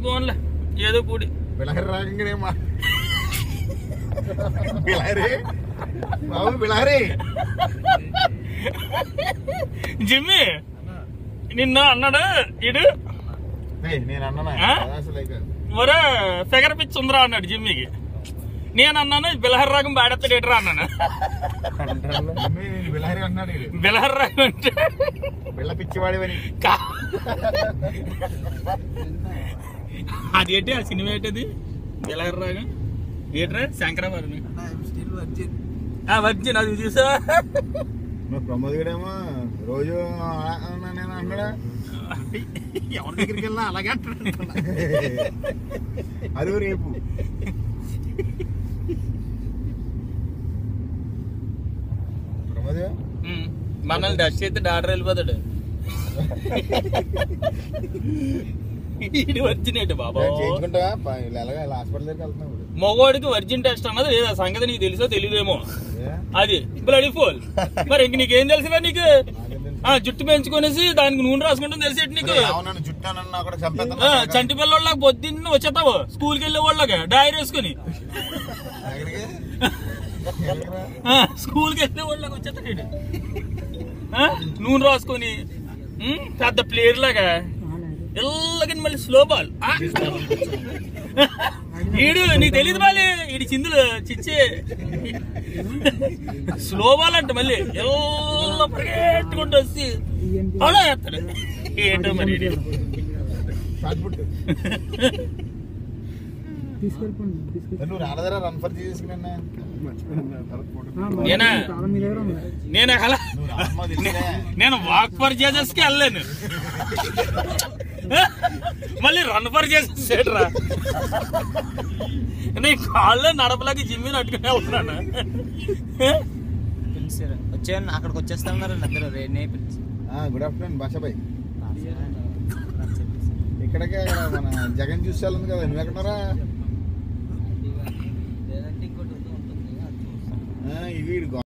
పోన్లే ఏదో పూడి బిలహరి రాగంగానే మా బిలహరి బాబు బిలహరి జిమ్మి నిన్న అన్నాడు ఇడు ఏయ్, నేను అన్నానా ఆ? అసలు ఇక ఒరే ఫిగర్ పిచ్ ఉందిరా అన్నాడు జిమ్మికి నేను అన్నాను బిలహర్ రాగం బాడెత్తాడు ఏట్రా అన్నాను మమ్మీ, నేను బిలహరి అన్నాడు ఈడు. బిలహర్ రాగం అంటే బిళ్ళ పిచ్చివాడివని కా- అదేంటి ఆ సినిమా ఏంటది బిలహర్ రాగం ఏట్రా శంకరాభరణి ఆ వర్జిన్ అది చూసా మరి ప్రమోద్ గడేమో రోజు అలా అన్నా నేను అన్నాడా ఎవరి దగ్గరికి వెళ్ళినా అలాగే అంటాడు అది రేపు ప్రమోద్ ఉమ్, మనల్ని డస్ట్ చేస్తే డాక్టర్ వెళ్ళిపోతాడు ఇది వర్జిన్ ఏంటి బాబా చేయించుకుంటావా ప- ఇలా ఎలాగ ఇలా హాస్పిటల్ దగ్గరికి వెళ్తున్నావు ఇప్పుడు. మగవాడికి వర్జిన్ టెస్ట్ అన్నది లేదా సంగతి నీకు తెలుసో తెలియదేమో ఏ? అది బ్లడీ ఫోల్ మరి ఇంక నీకేం తెలుసురా నీకు నాకేం తెలుసు? ఆ జుట్టు పెంచుకొనేసి దానికి నూనె రాసుకుంటాం తెలిసేటి నీకు మరి ఏమన్నాను జుట్టు అని అక్కడ ఆ, చంపేస్తున్నా చంటి పిల్లలకి పొద్దున్న వచ్చేస్తావు స్కూల్కి వెళ్ళే వాళ్ళకి డైరీ వేసుకుని ఎక్కడికి? ఎక్కడికిరా? ఆ, స్కూల్కి వెళ్ళే వాళ్ళకి వచ్చేస్తాడు ఈడు. ఆ, నూనె రాసుకొని ఉమ్, పెద్ద ప్లేయర్ లాగా ఎల్లగని మళ్ళీ స్లో బాల్ ఆ. ఈడు నీకు తెలియదు బాలి ఈడి చిందులు చిచ్చే స్లో బాల్ అంట మళ్ళీ ఎల్ల పరిగెట్టుకుంటూ వచ్చి అలా వేస్తాడు ఏంటో మరి ఈడు. Short put. నువ్వు రాలేదరా రన్ ఫర్ తీసుకున్నా నేనా నేను అలా నువ్వు రామ్మా తెలిసినా? నేను వాక్ ఫర్ చేసేస్కి వెళ్ళాను మళ్ళీ రన్ ఫర్ చేసేసాడురా నేను కాళ్ళు నడపలేక జిమ్మి నట్టుకుని వెళ్తున్నాను పిలిచారు వచ్చాను అక్కడికి వచ్చేస్తున్నారు ఇద్దరు రేడినే పిలిచి ఆ, గుడ్ ఆఫ్టర్నూన్ భాషాబాయ్ ఇక్కడికే మన జగన్ చూసి వెళ్ళింది కదా నువ్వు ఎక్కడరా లేదంటే ఇంకోటి ఉంటుంది అది చూస్తాను ఇది